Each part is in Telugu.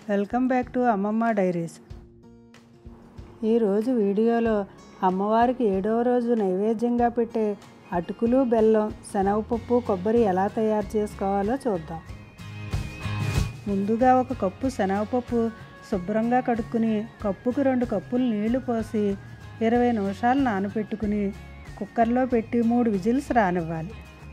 welcome back to Ammamma diaries ఈరోజు వీడియోలో అమ్మవారికి ఏడవ రోజు నైవేద్యంగా పెట్టే అటుకులు బెల్లం శనగపప్పు కొబ్బరి ఎలా తయారు చేసుకోవాలో చూద్దాం ముందుగా ఒక కప్పు శనగపప్పు శుభ్రంగా కడుక్కుని కప్పుకు రెండు కప్పులు నీళ్లు పోసి ఇరవై నిమిషాలు నానబెట్టుకుని కుక్కర్లో పెట్టి మూడు విజిల్స్ రానివ్వాలి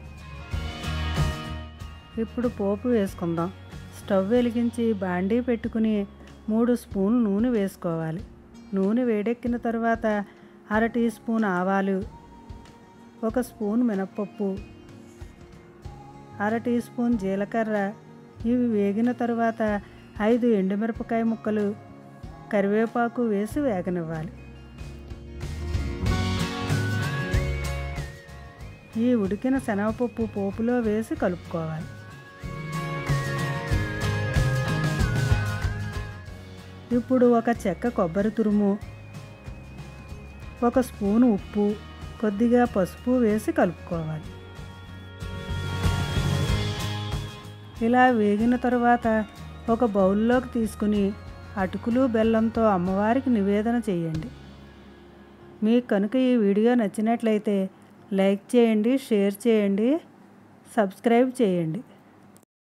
ఇప్పుడు పోపు వేసుకుందాం స్టవ్ వెలిగించి బాండీ పెట్టుకుని మూడు స్పూన్ నూనె వేసుకోవాలి నూనె వేడెక్కిన తర్వాత అర టీ స్పూన్ ఆవాలు ఒక స్పూన్ మినప్పప్పు అర టీ స్పూన్ జీలకర్ర ఇవి వేగిన తర్వాత ఐదు ఎండుమిరపకాయ ముక్కలు కరివేపాకు వేసి వేగనివ్వాలి ఈ ఉడికిన శనగపప్పు పోపులో వేసి కలుపుకోవాలి ఇప్పుడు ఒక చెక్క కొబ్బరి తురుము ఒక స్పూను ఉప్పు కొద్దిగా పసుపు వేసి కలుపుకోవాలి ఇలా వేగిన తర్వాత ఒక బౌల్లోకి తీసుకుని అటుకులు బెల్లంతో అమ్మవారికి నివేదన చేయండి మీకు కనుక ఈ వీడియో నచ్చినట్లయితే లైక్ చేయండి షేర్ చేయండి సబ్స్క్రైబ్ చేయండి